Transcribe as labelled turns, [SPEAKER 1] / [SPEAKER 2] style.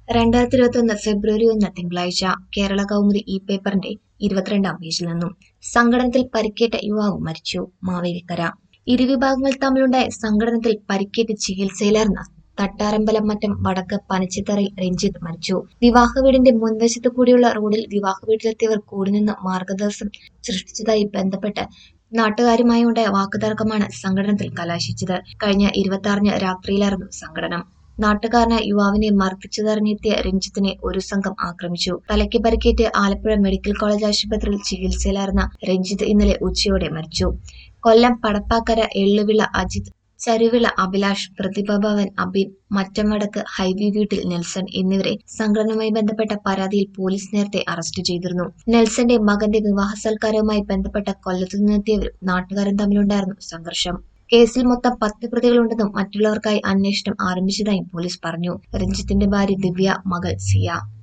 [SPEAKER 1] രണ്ടായിരത്തി ഇരുപത്തിയൊന്ന് ഫെബ്രുവരി ഒന്ന് തിങ്കളാഴ്ച കേരള കൗമുദി ഈ പേപ്പറിന്റെ ഇരുപത്തിരണ്ടാം പേജിൽ നിന്നും സംഘടനത്തിൽ പരിക്കേറ്റ യുവാവ് മരിച്ചു മാവേലിക്കര ഇരുവിഭാഗങ്ങൾ തമ്മിലുണ്ടായ സംഘടനത്തിൽ പരിക്കേറ്റ് ചികിത്സയിലായിരുന്ന തട്ടാറമ്പലം മറ്റം വടക്ക് പനച്ചിത്തറയിൽ രഞ്ജിത്ത് മരിച്ചു വിവാഹ വീടിന്റെ മുൻവശത്ത് കൂടിയുള്ള റോഡിൽ വിവാഹ വീട്ടിലെത്തിയവർ കൂടിനിന്ന് മാർഗദർശനം സൃഷ്ടിച്ചതായി ബന്ധപ്പെട്ട് നാട്ടുകാരുമായി ഉണ്ടായ വാക്കുതർക്കമാണ് സംഘടനത്തിൽ കലാശിച്ചത് കഴിഞ്ഞ ഇരുപത്തി ആറിന് രാത്രിയിലായിരുന്നു സംഘടനം നാട്ടുകാരനായ യുവാവിനെ മർദ്ദിച്ചതറിഞ്ഞെത്തിയ രഞ്ജിത്തിനെ ഒരു സംഘം ആക്രമിച്ചു തലയ്ക്ക് പരിക്കേറ്റ് ആലപ്പുഴ മെഡിക്കൽ കോളേജ് ആശുപത്രിയിൽ ചികിത്സയിലായിരുന്ന രഞ്ജിത്ത് ഇന്നലെ ഉച്ചയോടെ മരിച്ചു കൊല്ലം പടപ്പാക്കര എള്ളുവിള അജിത് ചരുവിള അഭിലാഷ് പ്രതിഭ ഭവൻ അബിൻ മറ്റംവടക്ക് ഹൈവി വീട്ടിൽ നെൽസൺ എന്നിവരെ സംഘടനയുമായി ബന്ധപ്പെട്ട പരാതിയിൽ പോലീസ് നേരത്തെ അറസ്റ്റ് ചെയ്തിരുന്നു നെൽസന്റെ മകന്റെ വിവാഹ സൽക്കാരവുമായി ബന്ധപ്പെട്ട കൊല്ലത്തു നിന്നെത്തിയവരും നാട്ടുകാരും തമ്മിലുണ്ടായിരുന്നു സംഘർഷം കേസിൽ മൊത്തം പത്ത് പ്രതികളുണ്ടെന്നും മറ്റുള്ളവർക്കായി അന്വേഷണം ആരംഭിച്ചതായും പോലീസ് പറഞ്ഞു രഞ്ജിത്തിന്റെ ഭാര്യ ദിവ്യ മകൾ സിയ